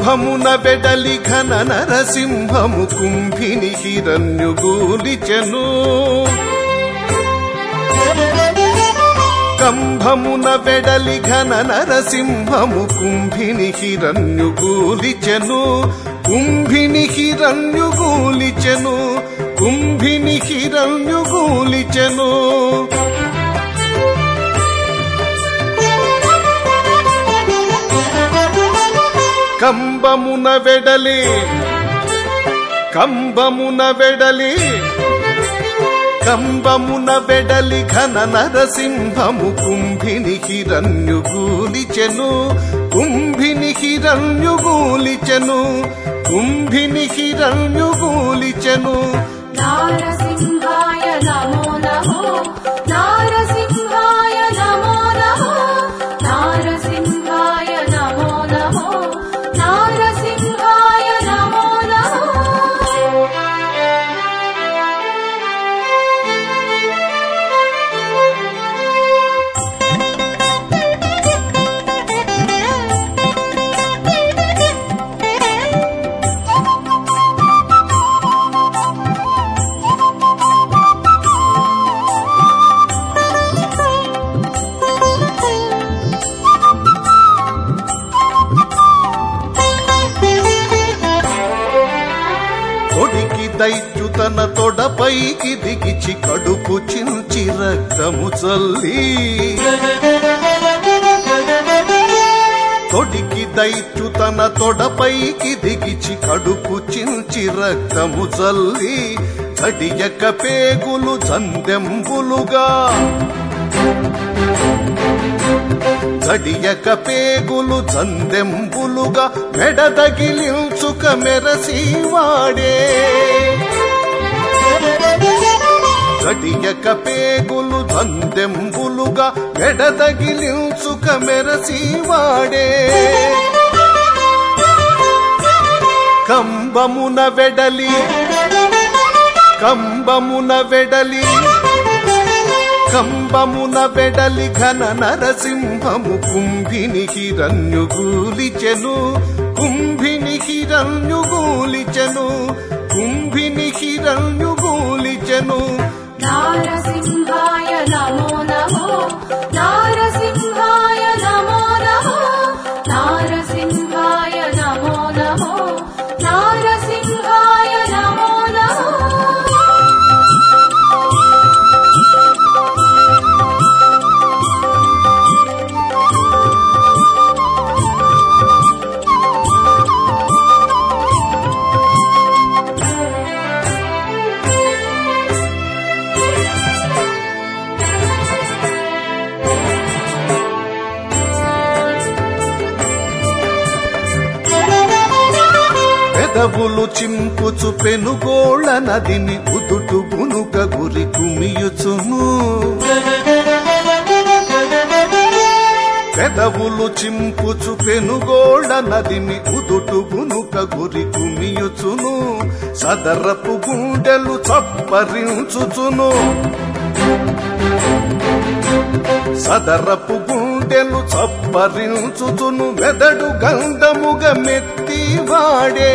కంభమున వెడలి ఘన నరసింహము కుంభిని హిరణ్యుగూలిచెను కంభమున వెడలి ఘన నరసింహము కుంభిని హిరణ్యుగూలిచెను కుంభిని హిరణ్యుగూలిచెను కుంభిని హిరణ్యుగూలిచెను కంబమున వెడలి కంబమున వెడలి కంబమున వెడలి ఘన నరసింహము కుంభిని హిరణ్యుగూలిచెను కుంభిని హిరణ్యుగూలిచెను కుంభిని హిరణ్యుగూలిచెను నారసింహాయ నమో నమో నారసింహాయ నమో నమో నారసింహాయ నమో నమో నారసింహాయ నమో నమో తొడికి దైత్యు తన తొడపైకి దిగిచి కడుపు చించి రక్తము చల్లి తొడికి దైత్యు తన తొడపైకి దిగిచి కడుపు చించి రక్తము చల్లి చడియక పేగులు చందెంబులుగా గడియక పేగులు చందెంబులుగా మెడదగిలించుక మెరసివాడే గడియక పేగులు చందెంబులుగా మెడదగిలించుక మెరసివాడే కంబమున వెడలి కంబమున వెడలి కంబమున వెడలి ఘన నరసింహము కుంభిని హిరణ్యుగూలిచెను కుంభిని హిరణ్యుగూలిచెను కుంభిని హిరణ్యుగూలిచెను నారసింహాయ నమో నమో నారసింహాయ నమో నమో నారసింహాయ నమో నమో నారసింహాయ నమో నమో పెదవులు చింపుచు పెనుగోళ నదిని ఉదుటు బునుక గురి కుమియుచును పెదవులు చింపుచు పెనుగోళ నదిని ఉదుటు బునుక గురి కుమియుచును సదరపు గుండెలు చప్పరించుచును సదరపు గుండెలు చప్పరించుచును మెదడు గంధముగ మెత్తివాడే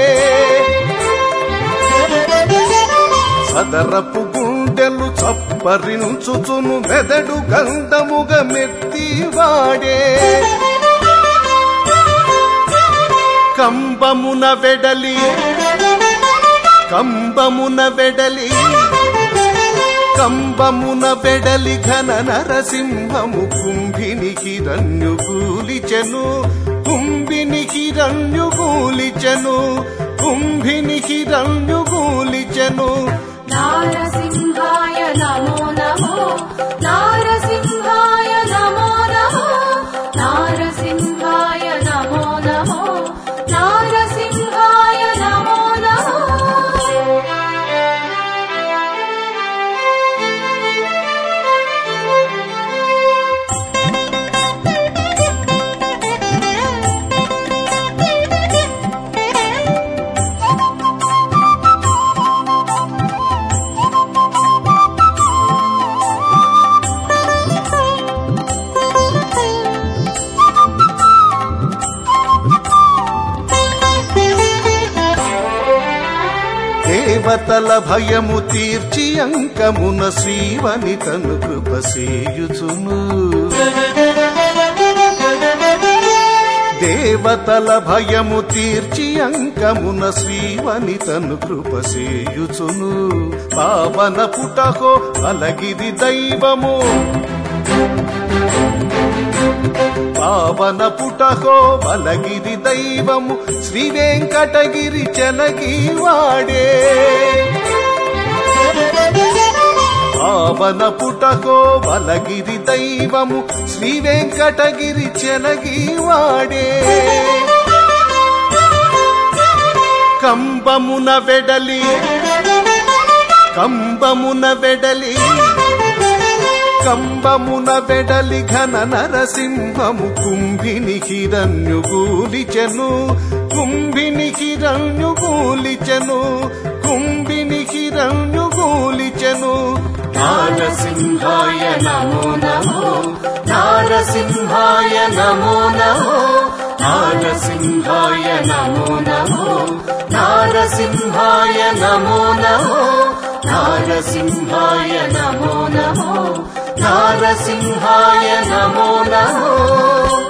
సదరపు గుండెలు చప్పరించుచును మెదడు గంధముగ మెత్తివాడే కంబమున వెడలి కంబమున వెడలి కంబమున వెడలి ఘన నరసింహము కుంభిని హిరణ్యుగూలిచెను కుంభిని హిరణ్యుగూలిచెను కుంభిని హిరణ్యుగూలిచెను నారసింహాయ నమో నమో నారసింహాయ నమో నమో నారసింహాయ నమో నమో నారసింహాయ నమో నమో Thank you. దేవతల భయము తీర్చి అంకమున శ్రీవనితను కృపసేయుచును దేవతల భయము తీర్చి అంకమున శ్రీవనితను కృపసేయుచును పావన పుటహో అలగిరి దైవము పావన పుటహో బలగిరి దైవము శ్రీ వెంకటగిరి చెలగి వాడే పావన పుటహో బలగిరి దైవము శ్రీ వెంకటగిరి చెలగి వాడే కంబమున వెడలి కంబమున వెడలి కంబమున వెడలి ఘన నరసింహము కుంభిని హిరణ్యుగూలిచెను కుంభిని హిరణ్యుగూలిచెను కుంభిని హిరణ్యుగూలిచెను నారసింహాయ నమో నమో నారసింహాయ నమో నమో నారసింహాయ నమో నమో నారసింహాయ నమో నమో నారసింహాయ నమో నమో నారసింహాయ నమో నమో